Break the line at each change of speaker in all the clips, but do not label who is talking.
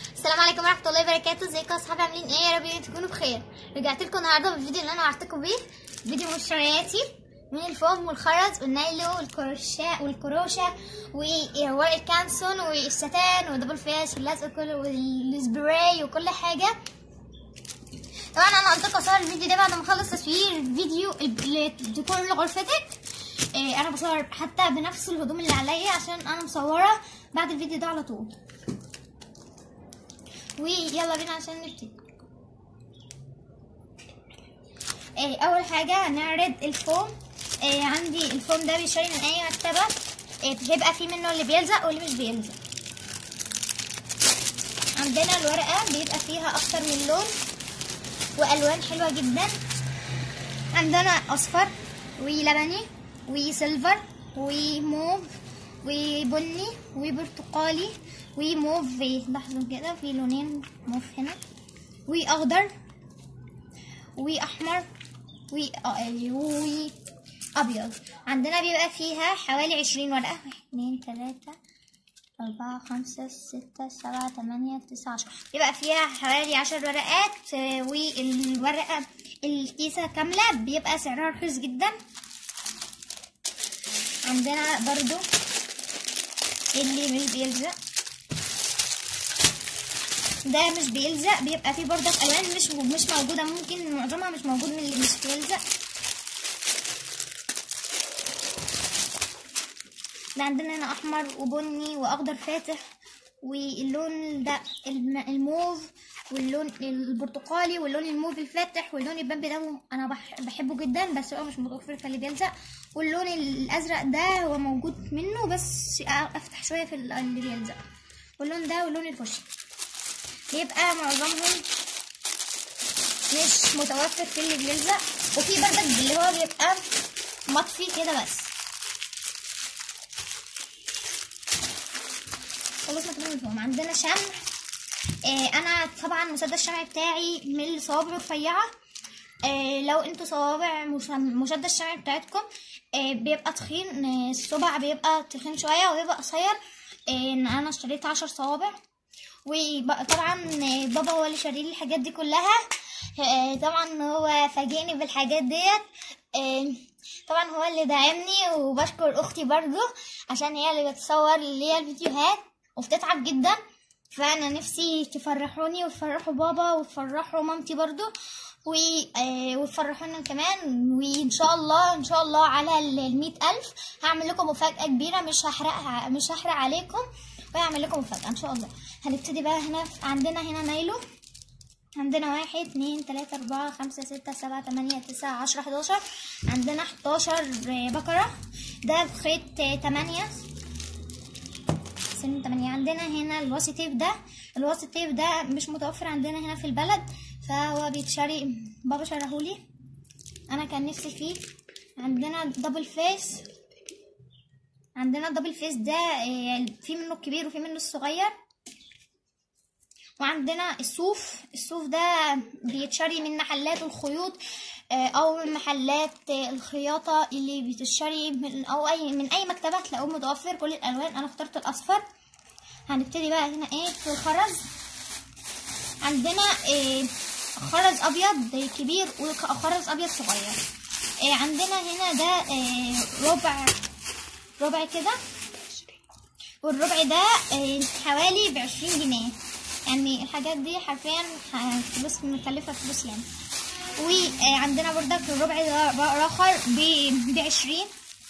السلام عليكم ورحمه الله وبركاته ازيكم يا اصحابي عاملين ايه يا رب تكونوا بخير رجعت لكم النهارده بالفيديو اللي انا وعدتكم بيه فيديو مشترياتي من الفوم والخرز والنايلو والكروشة والكروشة وورق الكانسون والستان ودبل فيس واللزق كله والسبراي وكل حاجة طبعا انا قلت لكم اصور الفيديو ده بعد ما اخلص تصوير فيديو الديكور لغرفتك إيه انا بصور حتى بنفس الهدوم اللي عليا عشان انا مصوره بعد الفيديو ده على طول ويلا بينا عشان نبتدي إيه اول حاجه هنعرض الفوم إيه عندي الفوم ده بيشتري من اي مكتبه إيه بيبقى فيه منه اللي بيلزق واللي مش بيلزق عندنا الورقه بيبقى فيها اكتر من لون والوان حلوه جدا عندنا اصفر ولبني وسيلفر وموف وبني وبرتقالي وموف لاحظوا كده في لونين موف هنا واخضر واحمر وابيض عندنا بيبقى فيها حوالي عشرين ورقه واحد اتنين تلاته أربعة خمسة ستة سبعة تمانية تسعة عشرة بيبقى فيها حوالي عشر ورقات والورقة الكيسة كاملة بيبقى سعرها رخيص جدا عندنا برضو اللي مش بيلزق ده مش بيلزق بيبقى فيه برضك الوان مش مش موجوده ممكن معظمها مش موجود من اللي مش بيلزق ده عندنا هنا احمر وبني واخضر فاتح واللون ده الموف واللون البرتقالي واللون الموف الفاتح واللون البامبي ده انا بحبه جدا بس هو مش متوفر في اللي بيلزق واللون الازرق ده هو موجود منه بس افتح شويه في اللي بيلزق واللون ده واللون الفوشي بيبقى معظمهم مش متوفر في اللي بيلزق وفي بردك اللي هو بيبقى مطفي كده بس خلصنا كده من عندنا شمع آه انا طبعا مسدس الشمع بتاعي من الصوابع رفيعه آه لو انتوا صوابع مسدس الشمع بتاعتكم آه بيبقى تخين آه الصبع بيبقى تخين شويه وبيبقى قصير آه انا اشتريت عشر صوابع وطبعا بابا هو اللي شاري لي الحاجات دي كلها آه طبعا هو فاجئني بالحاجات ديت آه طبعا هو اللي دعمني وبشكر اختي برضو عشان هي اللي بتصور لي الفيديوهات وبتتعب جدا فانا نفسي تفرحوني وتفرحوا بابا وتفرحوا مامتي برضو و... آه وتفرحونا كمان وان شاء الله ان شاء الله على المية الف هعمل لكم مفاجأة كبيرة مش هحرق مش هحرق عليكم وهعمل لكم مفاجأة ان شاء الله هنبتدي بقى هنا عندنا هنا نايلو عندنا واحد اتنين تلاتة اربعة خمسة ستة سبعة تمانية تسعة عشرة حداشر عندنا حداشر بكرة ده بخيط تمانية سن تمانية عندنا هنا الواسي تيب ده الواسي تيب ده مش متوفر عندنا هنا في البلد فهو بيتشري بابا شرهولي انا كان نفسي فيه عندنا دبل فيس عندنا دبل فيس ده في منه الكبير وفي منه الصغير وعندنا الصوف الصوف ده بيتشري من محلات الخيوط او من محلات الخياطه اللي بتشتري من او اي من اي مكتبه هتلاقوه متوفر كل الالوان انا اخترت الاصفر هنبتدي بقى هنا ايه في الخرز عندنا إيه خرز ابيض كبير وخرز ابيض صغير إيه عندنا هنا ده إيه ربع ربع كده والربع ده إيه حوالي بعشرين جنيه يعني الحاجات دي حرفيا فلوس مكلفة فلوس يعني وعندنا بردك الربع ده اخر بعشرين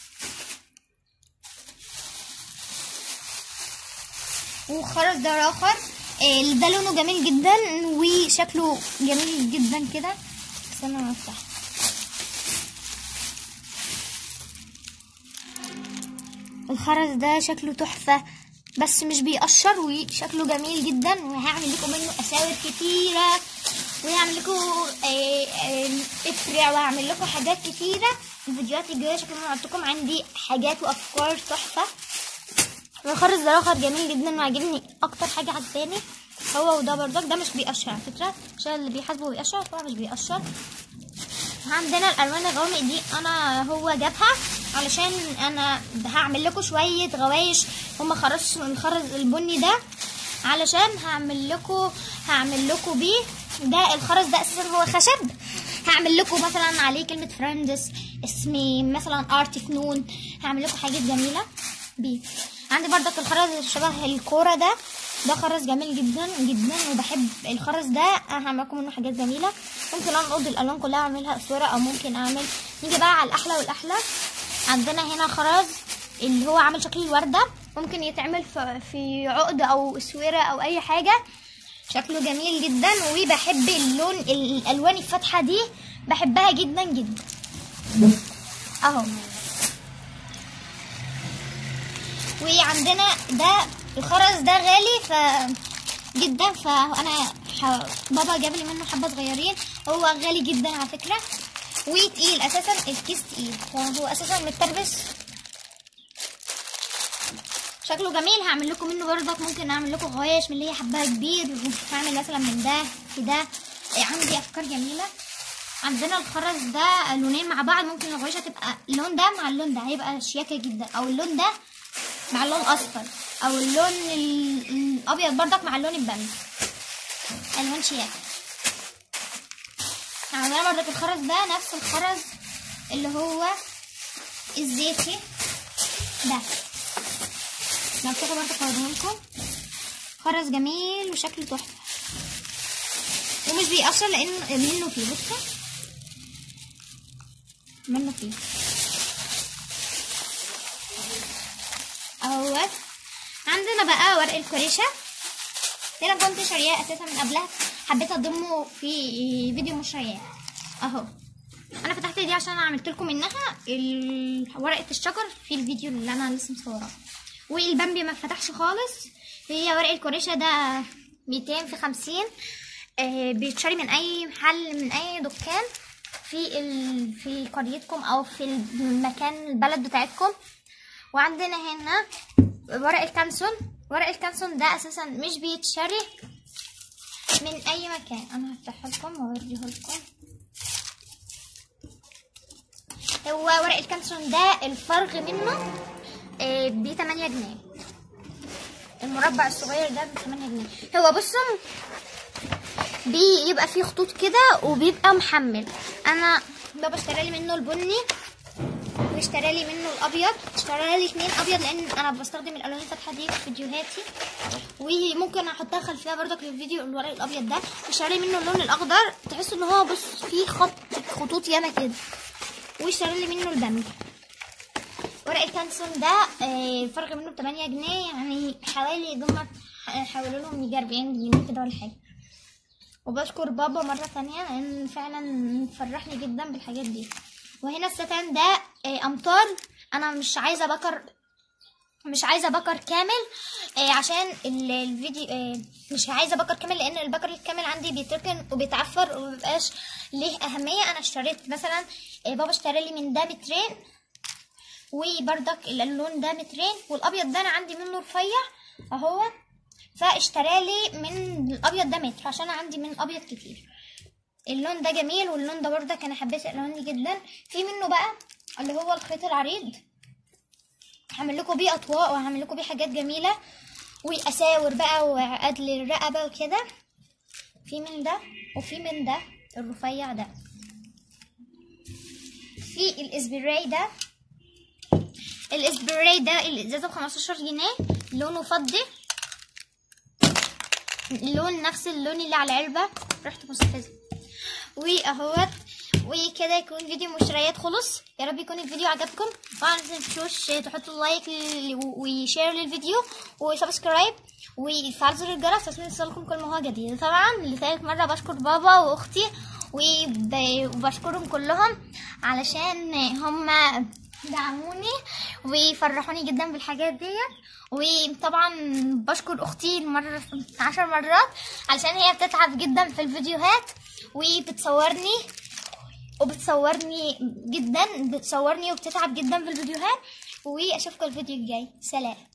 وخرز ده اخر ده لونه جميل جدا وشكله جميل جدا كده استنى نفتح الخرز ده شكله تحفة بس مش بيقشر وشكله جميل جدا وهعمل لكم منه اساور كتيرة وهعمل لكم افرع وهعمل لكم حاجات كتيرة في الفيديوهات الجاية شكلكم عندكم عندي حاجات وافكار تحفة الخرز ده اخر جميل جدا وعجبني اكتر حاجة عجباني هو وده بردك ده مش بيقشر على فكرة عشان اللي بيحاسبه بيقشر هو مش بيقشر عندنا الالوان الغوامق دي انا هو جابها علشان انا هعمل لكم شويه غوايش هما خرز الخرز البني ده علشان هعمل لكم هعمل لكم بيه ده الخرز ده اساسا هو خشب هعمل لكم مثلا عليه كلمة فريندز اسمي مثلا ارت فنون هعمل لكم حاجات جميلة بيه عندي بردك الخرز شبه الكورة ده ده خرز جميل جدا جدا وبحب الخرز ده هعمل لكم منه حاجات جميلة ممكن انقض الالوان كلها اعملها اسورة او ممكن اعمل نيجي بقى على الاحلى والاحلى عندنا هنا خرز اللي هو عامل شكل الوردة ممكن يتعمل في- في عقد او اسورة او اي حاجة شكله جميل جدا وبحب اللون الالوان الفاتحة دي بحبها جدا جدا اهو وعندنا ده الخرز ده غالي ف جدا فانا ح... بابا جاب لي منه حبه صغيرين هو غالي جدا على فكره وتقيل اساسا الكيس تقيل فهو اساسا متربس شكله جميل هعمل لكم منه برضك ممكن اعمل لكم غوايش من اللي هي حبها كبير هعمل مثلا من ده في ده إيه، عندي افكار جميله عندنا الخرز ده لونين مع بعض ممكن الغويشه تبقى اللون ده مع اللون ده هيبقى شياكه جدا او اللون ده مع اللون الاصفر او اللون ال- الابيض برضك مع اللون البني الوان شياكه عندنا برضك الخرز ده نفس الخرز اللي هو الزيتي ده نفتحه برضك اوريهولكم خرز جميل وشكله تحفه ومش بيأثر لان منه فيه بصوا منه فيه اهوت عندنا بقى ورق الكريشة ده انا كنت شارياه اساسا من قبلها حبيت اضمه في فيديو مش شارياه اهو انا فتحت دي عشان عملت لكم منها ال- ورقه الشجر في الفيديو اللي انا لسه مصوراه والبامبي ما فتحش خالص هي ورق الكريشة ده 200 في 50 آه بيتشري من اي محل من اي دكان في ال... في قريتكم او في المكان البلد بتاعتكم وعندنا هنا ورق الكانسون ورق الكانسون ده اساسا مش بيتشري من اي مكان انا هفتحه لكم واوريه لكم هو ورق الكانسون ده الفرغ منه ب 8 جنيه المربع الصغير ده ب 8 جنيه هو بصوا بيبقى فيه خطوط كده وبيبقى محمل انا بابا اشترى لي منه البني واشترى لي منه الابيض اشترى لي اتنين ابيض لان انا بستخدم الالوان الفاتحه دي في فيديوهاتي وممكن احطها خلفيه برضك للفيديو الورق الابيض ده اشترى لي منه اللون الاخضر تحس ان هو بص فيه خط خطوط ياما كده واشترى لي منه البامبي ورق الكانسون ده آه، الفرق منه ب 8 جنيه يعني حوالي دول حوالي لهم يجي 40 جنيه كده ولا حاجه وبشكر بابا مرة تانية لأن فعلا فرحني جدا بالحاجات دي وهنا الستان ده آه، أمطار أنا مش عايزة بكر مش عايزة بكر كامل آه، عشان ال- الفيديو آه، مش عايزة بكر كامل لأن البكر الكامل عندي بيتركن وبيتعفر ومبيبقاش ليه أهمية أنا اشتريت مثلا آه، بابا اشترى لي من ده مترين وبردك اللون ده مترين والابيض ده انا عندي منه رفيع اهو فاشترى لي من الابيض ده متر عشان انا عندي من ابيض كتير اللون ده جميل واللون ده بردك انا حبيت الالوان دي جدا في منه بقى اللي هو الخيط العريض هعمل لكم بيه اطواق وهعمل لكم بيه حاجات جميله واساور بقى وعقد للرقبه وكده في من ده وفي من ده الرفيع ده في الاسبراي ده الاسبراي ده الازازه ب 15 جنيه لونه فضي اللون نفس اللون اللي على العلبه ريحته مستفزه واهوت وكده يكون فيديو مشتريات خلص يا رب يكون الفيديو عجبكم طبعا ما تنسوش تحطوا لايك ل- وشير للفيديو وسبسكرايب وفعل زر الجرس عشان يوصلكم كل ما هو جديد طبعا لثالث مره بشكر بابا واختي وب- وبشكرهم كلهم علشان هم دعموني وفرحوني جدا بالحاجات دي وطبعا بشكر اختي المرة عشر مرات علشان هي بتتعب جدا في الفيديوهات وبتصورني وبتصورني جدا بتصورني وبتتعب جدا في الفيديوهات واشوفكم الفيديو الجاي سلام